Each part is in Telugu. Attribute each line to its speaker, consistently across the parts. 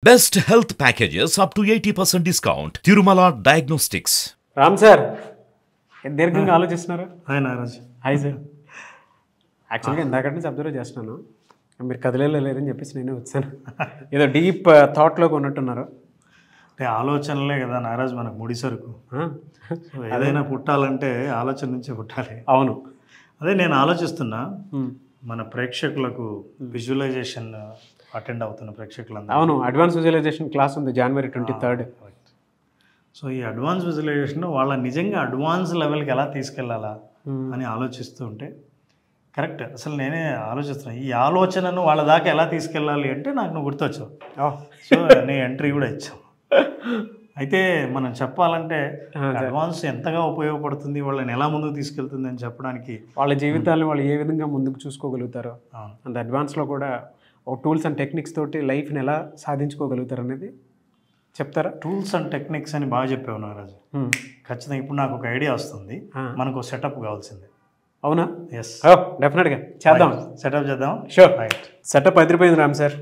Speaker 1: Best health packages up to 80% discount. Tirumala Diagnostics.
Speaker 2: Ram sir దీర్ఘంగా ఆలోచిస్తున్నారు
Speaker 3: హాయ్ నాగరాజ్
Speaker 2: హాయ్ సార్ యాక్చువల్గా ఇందాక నుంచి అబ్జర్వ్ చేస్తున్నాను మీరు కదిలేలో లేదని చెప్పేసి నేనే వచ్చాను ఏదో డీప్ థాట్లోకి ఉన్నట్టున్నారు
Speaker 3: అంటే ఆలోచనలే కదా నాగరాజ్ మనకు ముడి సరుకు
Speaker 2: ఆ?
Speaker 3: సో ఏదైనా పుట్టాలంటే ఆలోచన నుంచే పుట్టాలి
Speaker 2: అవును
Speaker 3: అదే నేను ఆలోచిస్తున్నా
Speaker 2: ఉమ్.
Speaker 3: మన ప్రేక్షకులకు విజువలైజేషన్ అటెండ్ అవుతున్న ప్రేక్షకులందరూ
Speaker 2: అవును అడ్వాన్స్ విజువలైజేషన్ క్లాస్ ఉంది జనవరి ట్వంటీ థర్డ్
Speaker 3: సో ఈ అడ్వాన్స్ విజువలైజేషన్ వాళ్ళ నిజంగా అడ్వాన్స్ లెవెల్కి ఎలా తీసుకెళ్లాలా అని ఆలోచిస్తూ ఉంటే కరెక్ట్ అసలు నేనే ఆలోచిస్తున్నా ఈ ఆలోచనను వాళ్ళ దాకా ఎలా తీసుకెళ్ళాలి అంటే నాకు నువ్వు గుర్తొచ్చావు సో నీ ఎంట్రీ కూడా ఇచ్చావు అయితే మనం చెప్పాలంటే అడ్వాన్స్ ఎంతగా ఉపయోగపడుతుంది వాళ్ళని ఎలా ముందుకు తీసుకెళ్తుంది అని చెప్పడానికి
Speaker 2: వాళ్ళ జీవితాలను వాళ్ళు ఏ విధంగా ముందుకు చూసుకోగలుగుతారో
Speaker 3: అవును.
Speaker 2: అంత అడ్వాన్స్లో కూడా ఓ టూల్స్ అండ్ టెక్నిక్స్ తోటి లైఫ్ని ఎలా సాధించుకోగలుగుతారు అనేది చెప్తారా
Speaker 3: టూల్స్ అండ్ టెక్నిక్స్ అని బాగా చెప్పావు నాగరాజు
Speaker 2: ఉమ్.
Speaker 3: ఖచ్చితంగా ఇప్పుడు నాకు ఒక ఐడియా వస్తుంది
Speaker 2: ఆ.
Speaker 3: మనకు సెటప్ కావాల్సిందే
Speaker 2: అవునా
Speaker 3: ఎస్
Speaker 2: ఓ డెఫినెట్గా చేద్దాం
Speaker 3: సెటప్ చేద్దాం
Speaker 2: షూర్
Speaker 3: రైట్
Speaker 2: సెటప్ అదిరిపోయింది రామ్ సార్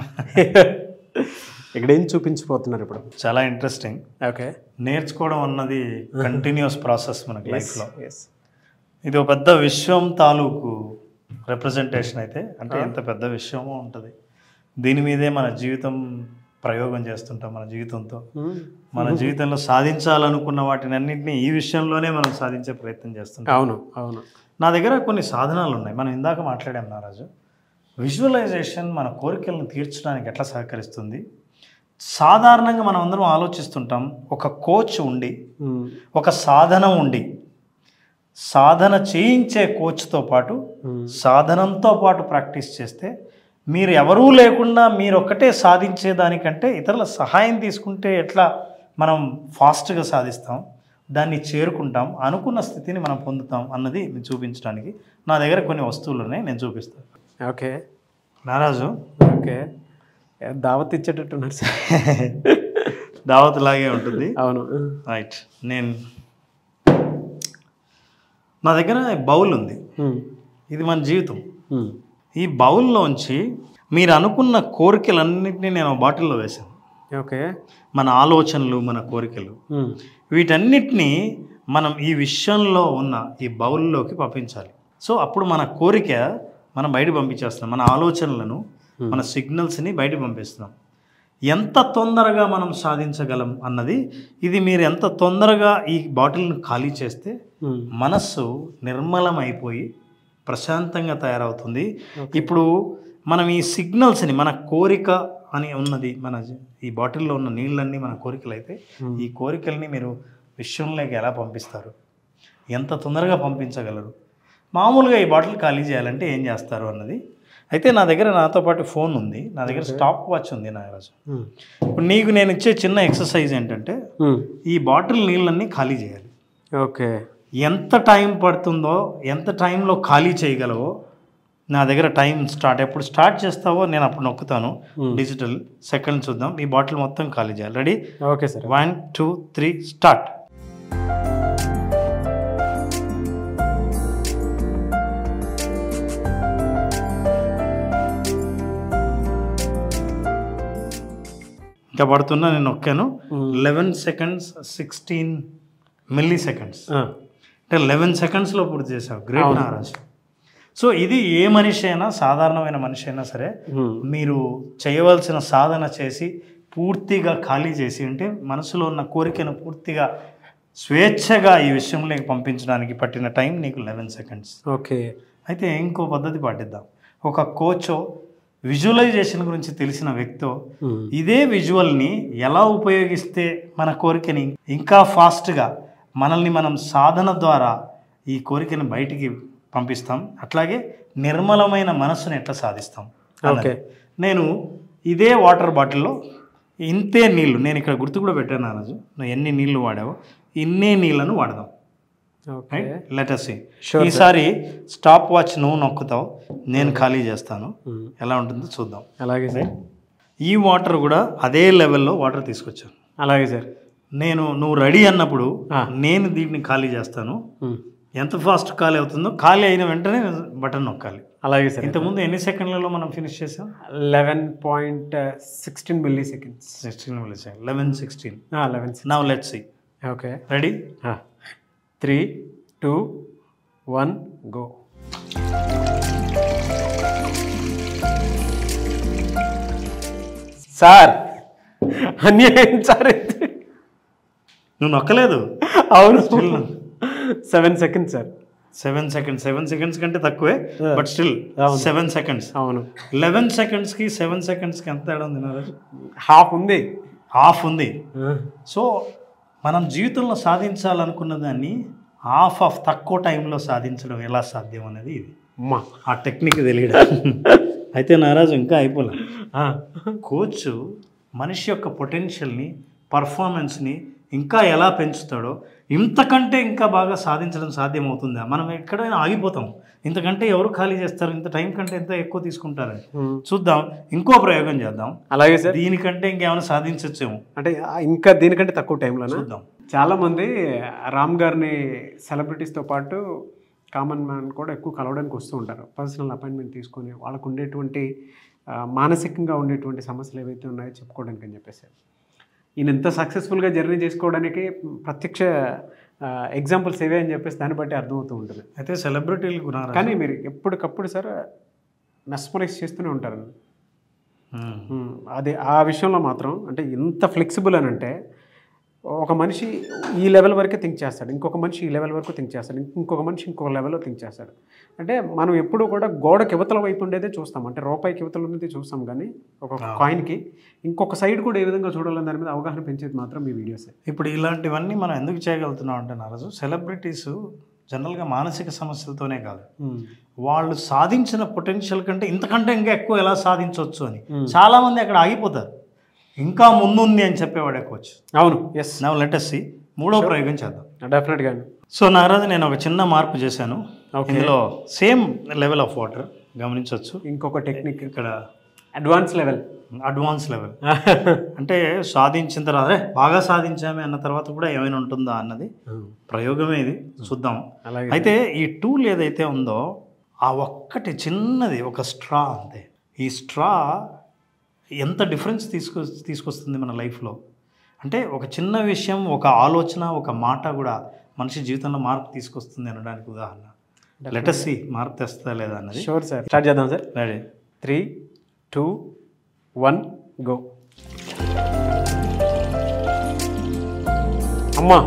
Speaker 2: ఇక్కడ ఏం చూపించిపోతున్నారు ఇప్పుడు
Speaker 3: చాలా ఇంట్రెస్టింగ్
Speaker 2: ఓకే
Speaker 3: నేర్చుకోవడం అన్నది కంటిన్యూస్ ప్రాసెస్ మనకి లైఫ్లో
Speaker 2: ఎస్
Speaker 3: ఇది ఒక పెద్ద విశ్వం తాలూకు రిప్రజెంటేషన్ అయితే అంటే ఎంత పెద్ద విశ్వమో ఉంటుంది దీని మీదే మన జీవితం ప్రయోగం చేస్తుంటాం మన జీవితంతో మన జీవితంలో సాధించాలనుకున్న వాటిని అన్నింటినీ ఈ విషయంలోనే మనం సాధించే ప్రయత్నం చేస్తుంటాం
Speaker 2: అవును అవును
Speaker 3: నా దగ్గర కొన్ని సాధనాలు ఉన్నాయి మనం ఇందాక మాట్లాడాం నారాజు విజువలైజేషన్ మన కోరికలను తీర్చడానికి ఎట్లా సహకరిస్తుంది సాధారణంగా మనం అందరం ఆలోచిస్తుంటాం ఒక కోచ్ ఉండి
Speaker 2: ఉమ్.
Speaker 3: ఒక సాధనం ఉండి సాధన చేయించే కోచ్తో పాటు సాధనంతో పాటు ప్రాక్టీస్ చేస్తే మీరు ఎవరూ లేకుండా మీరు ఒక్కటే సాధించే దానికంటే ఇతరుల సహాయం తీసుకుంటే ఎట్లా మనం ఫాస్ట్గా సాధిస్తాం దాన్ని చేరుకుంటాం అనుకున్న స్థితిని మనం పొందుతాం అన్నది మీకు చూపించడానికి నా దగ్గర కొన్ని వస్తువులు ఉన్నాయి నేను చూపిస్తాను
Speaker 2: ఓకే
Speaker 3: నారాజు
Speaker 2: ఓకే ఏ, దావత్ ఇచ్చేటట్టున్నారు సార్
Speaker 3: దావత్ లాగే ఉంటుంది
Speaker 2: అవును
Speaker 3: రైట్ నేను నా దగ్గర బౌల్ ఉంది
Speaker 2: ఉమ్.
Speaker 3: ఇది మన జీవితం
Speaker 2: ఉమ్.
Speaker 3: ఈ బౌల్లోంచి మీరు అనుకున్న కోరికలన్నింటినీ నేను బాటిల్లో వేశాను
Speaker 2: ఓకే
Speaker 3: మన ఆలోచనలు మన కోరికలు
Speaker 2: ఉమ్.
Speaker 3: వీటన్నిటినీ మనం ఈ విషయంలో ఉన్న ఈ బౌల్లోకి పంపించాలి సో అప్పుడు మన కోరిక మనం బయట పంపించేస్తున్నాం మన ఆలోచనలను మన సిగ్నల్స్ని బయట పంపిస్తున్నాం ఎంత తొందరగా మనం సాధించగలం అన్నది ఇది మీరు ఎంత తొందరగా ఈ బాటిల్ను ఖాళీ చేస్తే
Speaker 2: ఉమ్.
Speaker 3: మనస్సు నిర్మలమైపోయి ప్రశాంతంగా తయారవుతుంది ఇప్పుడు మనం ఈ సిగ్నల్స్ని మన కోరిక అని ఉన్నది మన జీ- ఈ బాటిల్లో ఉన్న నీళ్ళన్నీ మన కోరికలు అయితే ఈ కోరికల్ని మీరు విశ్వంలోకి ఎలా పంపిస్తారు ఎంత తొందరగా పంపించగలరు మామూలుగా ఈ బాటిల్ ఖాళీ చేయాలంటే ఏం చేస్తారు అన్నది అయితే నా దగ్గర నాతో పాటు ఫోన్ ఉంది నా దగ్గర స్టాప్ వాచ్ ఉంది నాగరాజు
Speaker 2: ఉమ్.
Speaker 3: ఇప్పుడు నీకు నేను ఇచ్చే చిన్న ఎక్సర్సైజ్ ఏంటంటే
Speaker 2: ఉమ్.
Speaker 3: ఈ బాటిల్ నీళ్ళన్నీ ఖాళీ చేయాలి
Speaker 2: ఓకే
Speaker 3: ఎంత టైం పడుతుందో ఎంత టైంలో ఖాళీ చేయగలవో నా దగ్గర టైం స్టార్ట్ ఎప్పుడు స్టార్ట్ చేస్తావో నేను అప్పుడు నొక్కుతాను డిజిటల్ సెకండ్ చూద్దాం ఈ బాటిల్ మొత్తం ఖాళీ చేయాలి ready
Speaker 2: okay sir
Speaker 3: one two three start ఇంకా పడుతున్నా నేను నొక్కాను eleven seconds sixteen milliseconds
Speaker 2: ఆ.
Speaker 3: అంటే లెవెన్ సెకండ్స్లో పూర్తి చేసావు గ్రేట్ నారాజ్ సో ఇది ఏ మనిషి అయినా సాధారణమైన మనిషి అయినా సరే
Speaker 2: ఉమ్.
Speaker 3: మీరు చేయవలసిన సాధన చేసి పూర్తిగా ఖాళీ చేసి అంటే మనసులో ఉన్న కోరికను పూర్తిగా స్వేచ్ఛగా ఈ విషయంలోకి పంపించడానికి పట్టిన టైం నీకు లెవెన్ సెకండ్స్
Speaker 2: ఓకే
Speaker 3: అయితే ఇంకో పద్ధతి పాటిద్దాం ఒక కోచో విజువలైజేషన్ గురించి తెలిసిన వ్యక్తో
Speaker 2: ఉమ్.
Speaker 3: ఇదే విజువల్ని ఎలా ఉపయోగిస్తే మన కోరికని ఇంకా ఫాస్ట్గా మనల్ని మనం సాధన ద్వారా ఈ కోరికని బయటికి పంపిస్తాం అట్లాగే నిర్మలమైన మనస్సుని ఎట్లా సాధిస్తాం అన్నది.
Speaker 2: ఓకే.
Speaker 3: నేను ఇదే వాటర్ బాటిల్లో ఇంతే నీళ్లు నేను ఇక్కడ గుర్తు కూడా పెట్టాను ఆ రోజు నువ్వు ఎన్ని నీళ్లు వాడావో ఇన్నే నీళ్లను వాడదాం
Speaker 2: ఓకే
Speaker 3: లెటర్స్
Speaker 2: Sure,
Speaker 3: ఈసారి స్టాప్ వాచ్ నువ్వు నొక్కుతావు నేను ఖాళీ చేస్తాను
Speaker 2: ఉమ్.
Speaker 3: ఎలా ఉంటుందో చూద్దాం
Speaker 2: అలాగే సార్
Speaker 3: ఈ వాటర్ కూడా అదే లెవెల్లో వాటర్ తీసుకొచ్చాను
Speaker 2: అలాగే సార్
Speaker 3: నేను నువ్వు రెడీ అన్నప్పుడు
Speaker 2: ఆ.
Speaker 3: నేను దీన్ని ఖాళీ చేస్తాను
Speaker 2: ఉమ్.
Speaker 3: ఎంత ఫాస్ట్ ఖాళీ అవుతుందో ఖాళీ అయిన వెంటనే బటన్ నొక్కాలి
Speaker 2: అలాగే సార్
Speaker 3: ఇంతకుముందు ఎన్ని సెకండ్లలో మనం ఫినిష్ చేసాం
Speaker 2: eleven point sixteen milliseconds
Speaker 3: sixteen eleven sixteen
Speaker 2: eleven
Speaker 3: now let see
Speaker 2: okay
Speaker 3: ready
Speaker 2: three two one go sir అన్యాయం సార్ ఇది.
Speaker 3: నువ్వు నొక్కలేదు
Speaker 2: అవును seven seconds sir
Speaker 3: seven seconds seven seconds కంటే తక్కువే బట్ స్టిల్
Speaker 2: అవును.
Speaker 3: సెవెన్ సెకండ్స్
Speaker 2: అవును
Speaker 3: లెవెన్ సెకండ్స్కి సెవెన్ సెకండ్స్కి ఎంత తేడా ఉంది నారాజు
Speaker 2: హాఫ్ ఉంది
Speaker 3: హాఫ్ ఉంది సో మనం జీవితంలో సాధించాలనుకున్న దాన్ని హాఫ్ ఆఫ్ తక్కువ టైంలో సాధించడం ఎలా సాధ్యం అనేది ఇది
Speaker 2: అమ్మా
Speaker 3: ఆ టెక్నిక్ తెలియడం అయితే నారాజు ఇంకా అయిపోలే కోచ్ మనిషి యొక్క పొటెన్షియల్ని పర్ఫార్మెన్స్ని ఇంకా ఎలా పెంచుతాడో ఇంతకంటే ఇంకా బాగా సాధించడం సాధ్యమవుతుందా మనం ఎక్కడైనా ఆగిపోతాం ఇంతకంటే ఎవరు ఖాళీ చేస్తారు ఇంత టైం కంటే ఎంత ఎక్కువ తీసుకుంటారని చూద్దాం ఇంకో ప్రయోగం చేద్దాం
Speaker 2: అలాగే సార్
Speaker 3: దీనికంటే ఇంకేమైనా సాధించవచ్చేమో
Speaker 2: అంటే ఆ ఇంకా దీనికంటే తక్కువ టైంలోనా
Speaker 3: చూద్దాం
Speaker 2: చాలా మంది రామ్ గారిని సెలబ్రిటీస్తో పాటు కామన్ మ్యాన్ కూడా ఎక్కువ కలవడానికి వస్తూ ఉంటారు పర్సనల్ అపాయింట్మెంట్ తీసుకొని వాళ్ళకు ఉండేటువంటి ఆ, మానసికంగా ఉండేటువంటి సమస్యలు ఏవైతే ఉన్నాయో చెప్పుకోవడానికి అని చెప్పేసి ఈయన ఎంత సక్సెస్ఫుల్గా జర్నీ చేసుకోవడానికి ప్రత్యక్ష ఎగ్జాంపుల్స్ ఏవే అని చెప్పేసి దాన్ని బట్టి అర్థమవుతూ ఉంటుంది
Speaker 3: అయితే సెలబ్రిటీలు గుణారా
Speaker 2: కానీ మీరు ఎప్పటికప్పుడు సార్ మెస్మరైజ్ చేస్తూనే ఉంటారు
Speaker 3: ఉమ్.
Speaker 2: ఉమ్, అదే ఆ విషయంలో మాత్రం అంటే ఎంత ఫ్లెక్సిబుల్ అని అంటే ఒక మనిషి ఈ లెవెల్ వరకే థింక్ చేస్తాడు ఇంకొక మనిషి ఈ లెవెల్ వరకు థింక్ చేస్తాడు ఇంకొక మనిషి ఇంకొక లెవెల్లో థింక్ చేస్తాడు అంటే మనం ఎప్పుడూ కూడా గోడకి యువతల వైపు ఉండేదే చూస్తాం అంటే రూపాయికి యువతల ఉన్నది చూస్తాం కానీ ఒక కాయిన్కి ఇంకొక సైడ్ కూడా ఏ విధంగా చూడాలని దాని మీద అవగాహన పెంచేది మాత్రం మీ వీడియోసే
Speaker 3: ఇప్పుడు ఇలాంటివన్నీ మనం ఎందుకు చేయగలుగుతున్నాం అంటే నారాజు సెలబ్రిటీస్ జనరల్గా మానసిక సమస్యలతోనే కాదు వాళ్ళు సాధించిన పొటెన్షియల్ కంటే ఇంతకంటే ఇంకా ఎక్కువ ఎలా సాధించవచ్చు అని చాలా మంది అక్కడ ఆగిపోతారు ఇంకా ముందుంది అని చెప్పేవాడే కోచ్
Speaker 2: అవును ఎస్
Speaker 3: నా లెటెస్సి మూడో ప్రయోగం చేద్దాం
Speaker 2: డెఫినెట్గా
Speaker 3: సో నారాజు నేను ఒక చిన్న మార్పు చేశాను
Speaker 2: Okay.
Speaker 3: ఇందులో సేమ్ లెవెల్ ఆఫ్ వాటర్ గమనించవచ్చు
Speaker 2: ఇంకొక టెక్నిక్
Speaker 3: ఇక్కడ
Speaker 2: అడ్వాన్స్ లెవెల్
Speaker 3: అడ్వాన్స్ లెవెల్ అంటే సాధించిన తర్వాత "అరే, బాగా సాధించామే అన్న తర్వాత కూడా ఏమైనా ఉంటుందా అన్నది ప్రయోగమే ఇది చూద్దాం
Speaker 2: అలాగే
Speaker 3: అయితే ఈ టూల్ ఏదైతే ఉందో ఆ ఒక్కటి చిన్నది ఒక స్ట్రా అంతే ఈ స్ట్రా ఎంత డిఫరెన్స్ తీసుకొ తీసుకొస్తుంది మన లైఫ్లో అంటే ఒక చిన్న విషయం ఒక ఆలోచన ఒక మాట కూడా మనిషి జీవితంలో మార్పు తీసుకొస్తుంది అనడానికి ఉదాహరణ లెటస్సి మార్పు తెస్తా లేదా అన్నది
Speaker 2: షూర్ సార్ స్టార్ట్ చేద్దాం sir
Speaker 3: ready
Speaker 2: three two one go అమ్మా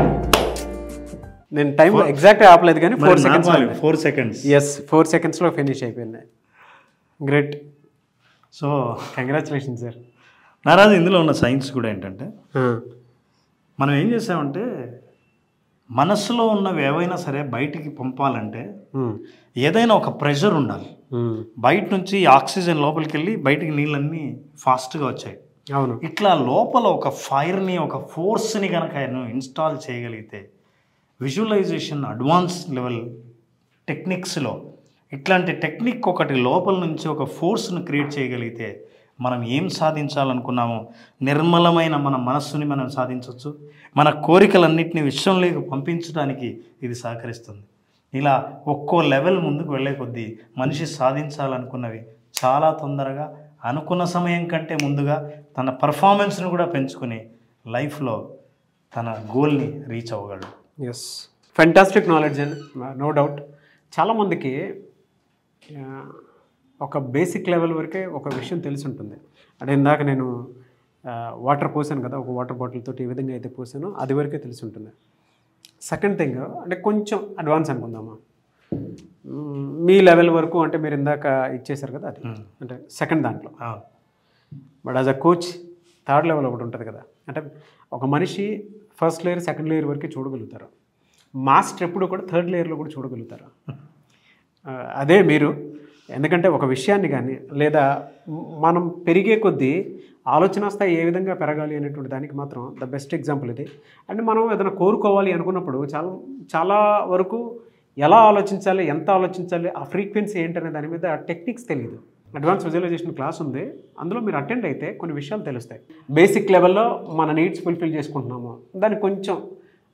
Speaker 2: నేను టైం ఎగ్జాక్ట్ ఆపలేదు కానీ four seconds
Speaker 3: four seconds
Speaker 2: yes four సెకండ్స్లో ఫినిష్ అయిపోయింది గ్రేట్
Speaker 3: సో
Speaker 2: కంగ్రాచులేషన్ సార్
Speaker 3: నారాజు ఇందులో ఉన్న సైన్స్ కూడా ఏంటంటే మనం ఏం చేసామంటే మనసులో ఉన్నవి ఏవైనా సరే బయటికి పంపాలంటే ఏదైనా ఒక ప్రెషర్ ఉండాలి బయట నుంచి ఆక్సిజన్ లోపలికి వెళ్ళి బయటికి నీళ్ళన్నీ ఫాస్ట్గా వచ్చాయి
Speaker 2: అవును
Speaker 3: ఇట్లా లోపల ఒక ఫైర్ని ఒక ఫోర్స్ని కనుక ఆయన ఇన్స్టాల్ చేయగలిగితే విజువలైజేషన్ అడ్వాన్స్ లెవెల్ టెక్నిక్స్లో ఇట్లాంటి టెక్నిక్ ఒకటి లోపల నుంచి ఒక ఫోర్స్ను క్రియేట్ చేయగలిగితే మనం ఏం సాధించాలనుకున్నామో నిర్మలమైన మన మనస్సుని మనం సాధించవచ్చు మన కోరికలన్నింటినీ విశ్వంలోకి పంపించడానికి ఇది సహకరిస్తుంది ఇలా ఒక్కో లెవెల్ ముందుకు వెళ్ళే కొద్దీ మనిషి సాధించాలనుకున్నవి చాలా తొందరగా అనుకున్న సమయం కంటే ముందుగా తన పర్ఫార్మెన్స్ను కూడా పెంచుకుని లైఫ్లో తన గోల్ని రీచ్ అవ్వగలడు
Speaker 2: yes fantastic knowledge and no doubt చాలామందికి ఆ, ఒక బేసిక్ లెవెల్ వరకే ఒక విషయం తెలిసి ఉంటుంది అంటే ఇందాక నేను వాటర్ పోసాను కదా ఒక వాటర్ బాటిల్ తోటి ఏ విధంగా అయితే పోసానో అది వరకే తెలిసి ఉంటుంది సెకండ్ థింగ్ అంటే కొంచెం అడ్వాన్స్ అనుకుందామా మ్మ్, మీ లెవెల్ వరకు అంటే మీరు ఇందాక ఇచ్చేసారు కదా అది అంటే సెకండ్ దాంట్లో
Speaker 3: అవును.
Speaker 2: But as a coach third level ఒకటి ఉంటుంది కదా అంటే ఒక మనిషి ఫస్ట్ లేయర్ సెకండ్ లేయర్ వరకే చూడగలుగుతారు మాస్టర్ ఎప్పుడు కూడా థర్డ్ లేయర్లో కూడా చూడగలుగుతారు ఆ, అదే మీరు ఎందుకంటే ఒక విషయాన్ని కానీ లేదా మ్- మనం పెరిగే కొద్దీ ఆలోచన స్థాయి ఏ విధంగా పెరగాలి అనేటువంటి దానికి మాత్రం ద బెస్ట్ ఎగ్జాంపుల్ ఇది అండ్ మనం ఏదైనా కోరుకోవాలి అనుకున్నప్పుడు చాలా చాలా వరకు ఎలా ఆలోచించాలి ఎంత ఆలోచించాలి ఆ ఫ్రీక్వెన్సీ ఏంటనే దాని మీద టెక్నిక్స్ తెలియదు అడ్వాన్స్ విజువలైజేషన్ క్లాస్ ఉంది అందులో మీరు అటెండ్ అయితే కొన్ని విషయాలు తెలుస్తాయి బేసిక్ లెవెల్లో మన నీడ్స్ ఫుల్ఫిల్ చేసుకుంటున్నాము దాన్ని కొంచెం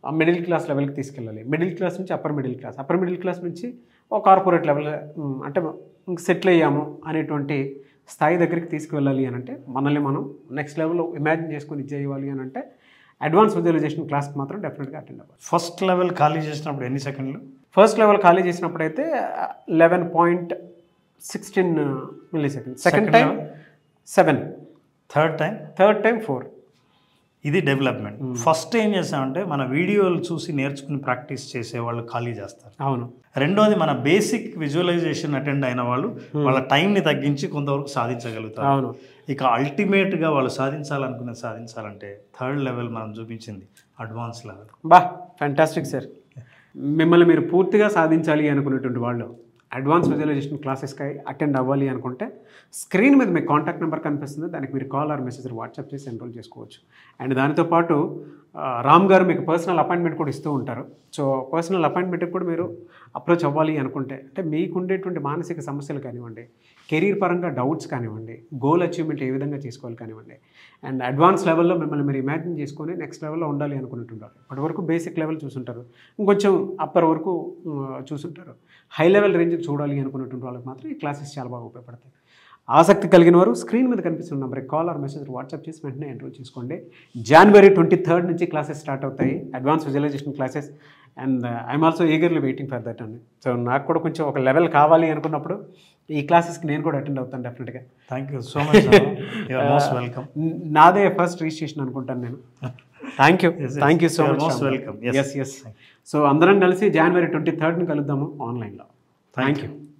Speaker 2: మిడిల్ క్లాస్ లెవెల్కి తీసుకెళ్ళాలి మిడిల్ క్లాస్ నుంచి upper middle class upper middle class నుంచి ఒక కార్పొరేట్ లెవెల్ ఉమ్, అంటే సెటిల్ అయ్యాము అనేటువంటి స్థాయి దగ్గరికి తీసుకువెళ్ళాలి అని అంటే మనల్ని మనం నెక్స్ట్ లెవెల్లో ఇమాజిన్ చేసుకొని ఇది చేయాలి అని అంటే అడ్వాన్స్ విజువలైజేషన్ క్లాస్కి మాత్రం డెఫినెట్గా అటెండ్ అవ్వాలి
Speaker 3: ఫస్ట్ లెవెల్ ఖాళీ చేసినప్పుడు ఎన్ని సెకండ్లు
Speaker 2: ఫస్ట్ లెవెల్ ఖాళీ చేసినప్పుడైతే eleven point sixteen milliseconds second
Speaker 3: Second
Speaker 2: time seven
Speaker 3: third time
Speaker 2: third time four
Speaker 3: ఇది డెవలప్మెంట్ ఫస్ట్ ఏం చేస్తామంటే మన వీడియోలు చూసి నేర్చుకుని ప్రాక్టీస్ చేసే వాళ్ళు ఖాళీ చేస్తారు
Speaker 2: అవును
Speaker 3: రెండోది మన బేసిక్ విజువలైజేషన్ అటెండ్ అయిన వాళ్ళు వాళ్ళ టైంని తగ్గించి కొంతవరకు సాధించగలుగుతారు
Speaker 2: అవును
Speaker 3: ఇక అల్టిమేట్గా వాళ్ళు సాధించాలనుకున్నది సాధించాలంటే థర్డ్ లెవెల్ మనం చూపించింది అడ్వాన్స్ లెవెల్
Speaker 2: బా ఫ్యాంటాస్టిక్ సార్ మిమ్మల్ని మీరు పూర్తిగా సాధించాలి అనుకునేటువంటి వాళ్ళు అడ్వాన్స్ విజువలైజేషన్ క్లాసెస్కి అటెండ్ అవ్వాలి అనుకుంటే స్క్రీన్ మీద మీకు కాంటాక్ట్ నెంబర్ కనిపిస్తుంది దానికి మీరు కాల్ ఆర్ మెసేజ్ వాట్సాప్ చేసి ఎన్రోల్ చేసుకోవచ్చు అండ్ దానితో పాటు ఆ, రామ్ గారు మీకు పర్సనల్ అపాయింట్మెంట్ కూడా ఇస్తూ ఉంటారు సో పర్సనల్ అపాయింట్మెంట్కి కూడా మీరు అప్రోచ్ అవ్వాలి అనుకుంటే అంటే మీకు ఉండేటువంటి మానసిక సమస్యలు కానివ్వండి కెరీర్ పరంగా డౌట్స్ కానివ్వండి గోల్ అచీవ్మెంట్ ఏ విధంగా చేసుకోవాలి కానివ్వండి అండ్ అడ్వాన్స్ లెవెల్లో మిమ్మల్ని మీరు ఇమాజిన్ చేసుకొని నెక్స్ట్ లెవెల్లో ఉండాలి అనుకున్నట్టుంటారు ఇప్పటి వరకు బేసిక్ లెవెల్ చూసుంటారు ఇంకొంచెం అప్పర్ వరకు ఆ, చూసుంటారు హై లెవెల్ రేంజ్ చూడాలి అనుకున్నటువంటి వాళ్ళకి మాత్రం ఈ క్లాసెస్ చాలా బాగా ఉపయోగపడతాయి ఆసక్తి కలిగిన వారు స్క్రీన్ మీద కనిపిస్తున్న నెంబర్కి కాల్ ఆర్ మెసేజ్ వాట్సాప్ చేసి వెంటనే ఎన్రోల్ చేసుకోండి జనవరి ట్వంటీ థర్డ్ నుంచి క్లాసెస్ స్టార్ట్ అవుతాయి advance visualisation classes and I'm also eagerly waiting for that అండి సో నాకు కూడా కొంచెం ఒక లెవెల్ కావాలి అనుకున్నప్పుడు ఈ క్లాసెస్కి నేను కూడా అటెండ్ అవుతాను డెఫినెట్గా
Speaker 3: thank you so much you're most welcome
Speaker 2: నాదే ఫస్ట్ రిజిస్ట్రేషన్ అనుకుంటాను నేను thank you
Speaker 3: Yes, yes.
Speaker 2: Thank you so
Speaker 3: You are
Speaker 2: much
Speaker 3: most welcome. Yes.
Speaker 2: Yes yes so అందరం కలిసి జనవరి ట్వంటీ థర్డ్ని కలుద్దాము ఆన్లైన్లో థ్యాంక్ యూ